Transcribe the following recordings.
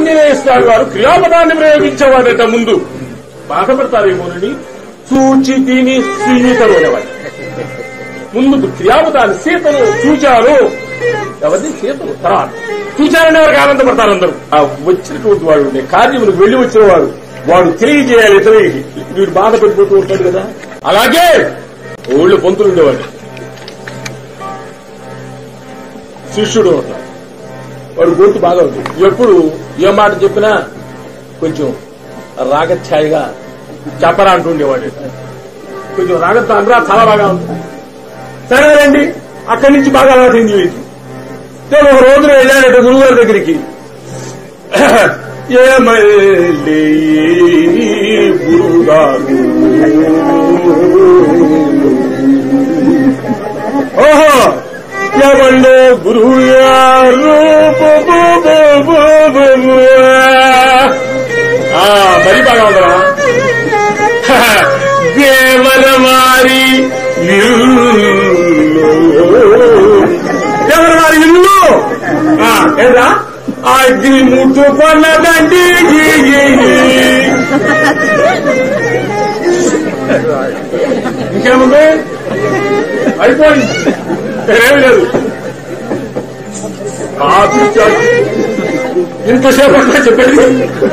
ఆంజనేయ స్వామి వారు క్రియాపదాన్ని ప్రయోగించేవాడట ముందు బాధపడతారేమోనని చూచి తిని సీతలు అనేవాడు ముందు క్రియాపదాన్ని సీతను చూచాను ఎవరిని సీతను తర్వాత చూచారనే వారికి ఆనందపడతారు అందరూ ఆ వచ్చినటువంటి వాడు కార్యములు వెళ్లి వచ్చిన వాడు వాడు తెలియజేయాలి ఇతరులకి వీడు బాధపడిపోతూ ఉంటాడు కదా అలాగే ఊళ్ళో పొంతులు ఉండేవాడు శిష్యుడు ఉంటాడు వాడు గొంతు బాగా ఉంటుంది ఎప్పుడు ఏ మాట చెప్పినా కొంచెం రాగఛాయిగా చెప్పరా అంటుండేవాడు కొంచెం రాగతాండ్రా చాలా బాగా ఉంటుంది సరేనండి అక్కడి నుంచి బాగా అలవాటైంది వీడికి నేను ఒక రోజున వెళ్ళాడట గురువుగారి దగ్గరికి ఏమల్లి గురుగారు ఓహో ఎవళ్ళు గురువు గారు బు బు బు బు బు బు. ఆ, మరి బాగా ఉందరా దేవల మారి ఇల్లు దేవల మారి ఇల్లు ఆ, ఏదా అగ్ని ముట్టు పన్నదండి ఇంకేముంది అయిపోయింది ఏమి లేదు కాఫీ చాయ్. ఇంతసేపు అంతా చెప్పండి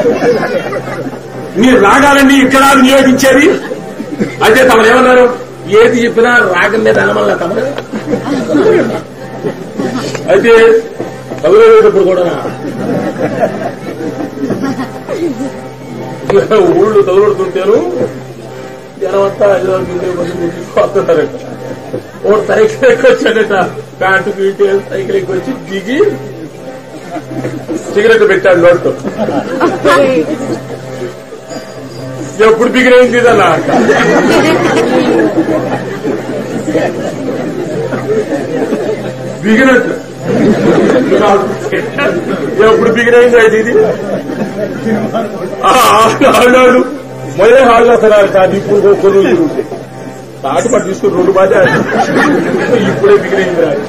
మీరు రాగాలండి ఇక్కడ నియోగించేది అయితే తమరు ఏమన్నారు ఏది చెప్పినా రాగం మీద అనమల్లా తమరు అయితే తగులేటప్పుడు కూడా ఊళ్ళు తగులుతుంటారు జనమంతా హైదరాబాద్ ఇంటికి వచ్చి వస్తున్నారట ఓ సైకిల్ ఎక్కి వచ్చాడట ప్యాంటు పీటి సైకిల్ ఎక్కి వచ్చి దిగి సిగరెట్ పెట్టాడు నోట్తో ఎప్పుడు బిగిరైంది ఇదన్నా బిగినట్టు ఎప్పుడు బిగిరైంది అయితే ఇది ఆ, ఆడాడు మొదలే హాల్లో అసలు కాదు ఇప్పుడు కొన్ని తిరుగుతాయి తాటి పట్టు తీసుకుని రెండు బాధ ఇప్పుడే బిగిరైంది రా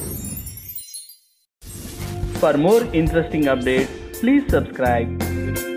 For more interesting updates, please subscribe